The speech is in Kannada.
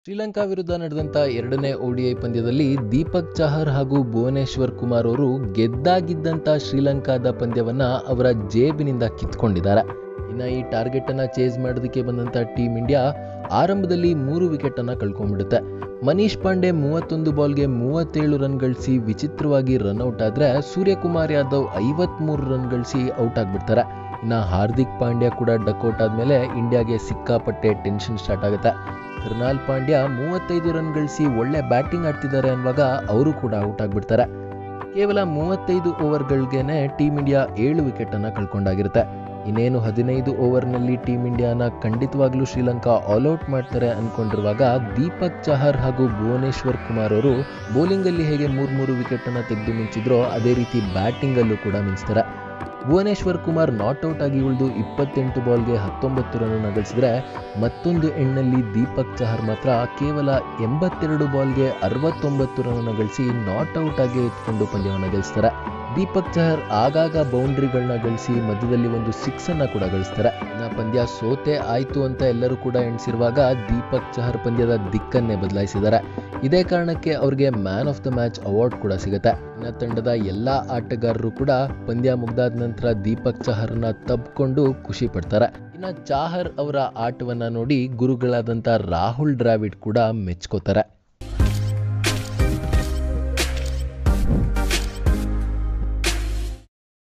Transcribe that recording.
ಶ್ರೀಲಂಕಾ ವಿರುದ್ಧ ನಡೆದಂತ ಎರಡನೇ ಓಡಿಐ ಪಂದ್ಯದಲ್ಲಿ ದೀಪಕ್ ಚಹರ್ ಹಾಗೂ ಭುವನೇಶ್ವರ್ ಕುಮಾರ್ ಅವರು ಗೆದ್ದಾಗಿದ್ದಂತ ಶ್ರೀಲಂಕಾದ ಪಂದ್ಯವನ್ನ ಅವರ ಜೇಬಿನಿಂದ ಕಿತ್ಕೊಂಡಿದ್ದಾರೆ ಇನ್ನ ಈ ಟಾರ್ಗೆಟ್ ಅನ್ನ ಚೇಸ್ ಮಾಡೋದಕ್ಕೆ ಬಂದಂತ ಟೀಮ್ ಇಂಡಿಯಾ ಆರಂಭದಲ್ಲಿ ಮೂರು ವಿಕೆಟ್ ಅನ್ನ ಕಳ್ಕೊಂಡ್ಬಿಡುತ್ತೆ ಮನೀಶ್ ಪಾಂಡೆ ಮೂವತ್ತೊಂದು ಬಾಲ್ಗೆ ಮೂವತ್ತೇಳು ರನ್ ಗಳಿಸಿ ವಿಚಿತ್ರವಾಗಿ ರನ್ ಔಟ್ ಆದ್ರೆ ಸೂರ್ಯಕುಮಾರ್ ಯಾದವ್ ಐವತ್ಮೂರು ರನ್ ಗಳಿಸಿ ಔಟ್ ಆಗ್ಬಿಡ್ತಾರೆ ಇನ್ನ ಹಾರ್ದಿಕ್ ಪಾಂಡ್ಯ ಕೂಡ ಡಕ್ಔಟ್ ಆದ್ಮೇಲೆ ಇಂಡಿಯಾಗೆ ಸಿಕ್ಕಾಪಟ್ಟೆ ಟೆನ್ಷನ್ ಸ್ಟಾರ್ಟ್ ಆಗುತ್ತೆ ಕೃನಾಲ್ ಪಾಂಡ್ಯ ಮೂವತ್ತೈದು ರನ್ ಗಳಿಸಿ ಒಳ್ಳೆ ಬ್ಯಾಟಿಂಗ್ ಆಡ್ತಿದ್ದಾರೆ ಅನ್ನುವಾಗ ಅವರು ಕೂಡ ಔಟ್ ಆಗ್ಬಿಡ್ತಾರೆ ಕೇವಲ ಮೂವತ್ತೈದು ಓವರ್ಗಳಿಗೇನೆ ಟೀಮ್ ಇಂಡಿಯಾ ಏಳು ವಿಕೆಟ್ ಅನ್ನ ಕಳ್ಕೊಂಡಾಗಿರುತ್ತೆ ಇನ್ನೇನು ಹದಿನೈದು ಓವರ್ನಲ್ಲಿ ಟೀಮ್ ಇಂಡಿಯಾನ ಖಂಡಿತವಾಗ್ಲೂ ಶ್ರೀಲಂಕಾ ಆಲ್ಔಟ್ ಮಾಡ್ತಾರೆ ಅನ್ಕೊಂಡಿರುವಾಗ ದೀಪಕ್ ಚಹರ್ ಹಾಗೂ ಭುವನೇಶ್ವರ್ ಕುಮಾರ್ ಅವರು ಬೌಲಿಂಗಲ್ಲಿ ಹೇಗೆ ಮೂರ್ ಮೂರು ವಿಕೆಟ್ ಅನ್ನ ತೆಗೆದು ಮಿಂಚಿದ್ರೋ ಅದೇ ರೀತಿ ಬ್ಯಾಟಿಂಗಲ್ಲೂ ಕೂಡ ಮಿಂಚ್ತಾರೆ ಭುವನೇಶ್ವರ್ ಕುಮಾರ್ ನಾಟ್ಔಟ್ ಆಗಿ ಉಳಿದು ಇಪ್ಪತ್ತೆಂಟು ಬಾಲ್ಗೆ ಹತ್ತೊಂಬತ್ತು ರನ್ ಗಳಿಸಿದ್ರೆ ಮತ್ತೊಂದು ಎಣ್ಣಲ್ಲಿ ದೀಪಕ್ ಚಹರ್ ಮಾತ್ರ ಕೇವಲ ಎಂಬತ್ತೆರಡು ಬಾಲ್ಗೆ ಅರವತ್ತೊಂಬತ್ತು ರನ್ ಗಳಿಸಿ ನಾಟ್ಔಟ್ ಆಗಿ ಎತ್ಕೊಂಡು ಪಂದ್ಯವನ್ನು ಗಳಿಸ್ತಾರೆ ದೀಪಕ್ ಚಹರ್ ಆಗಾಗ ಬೌಂಡ್ರಿಗಳನ್ನ ಗಳಿಸಿ ಮಧ್ಯದಲ್ಲಿ ಒಂದು ಸಿಕ್ಸ್ ಅನ್ನ ಕೂಡ ಗಳಿಸ್ತಾರೆ ಇನ್ನ ಪಂದ್ಯ ಸೋತೆ ಆಯ್ತು ಅಂತ ಎಲ್ಲರೂ ಕೂಡ ಎಣಿಸಿರುವಾಗ ದೀಪಕ್ ಚಹರ್ ಪಂದ್ಯದ ದಿಕ್ಕನ್ನೇ ಬದಲಾಯಿಸಿದ್ದಾರೆ ಇದೇ ಕಾರಣಕ್ಕೆ ಅವ್ರಿಗೆ man of the match award ಕೂಡ ಸಿಗುತ್ತೆ ಇನ್ನ ತಂಡದ ಎಲ್ಲಾ ಆಟಗಾರರು ಕೂಡ ಪಂದ್ಯ ಮುಗ್ದಾದ ನಂತರ ದೀಪಕ್ ಚಹರ್ನ ತಬ್ಕೊಂಡು ಖುಷಿ ಪಡ್ತಾರೆ ಇನ್ನ ಚಾಹರ್ ಅವರ ಆಟವನ್ನ ನೋಡಿ ಗುರುಗಳಾದಂತ ರಾಹುಲ್ ದ್ರಾವಿಡ್ ಕೂಡ ಮೆಚ್ಕೋತಾರೆ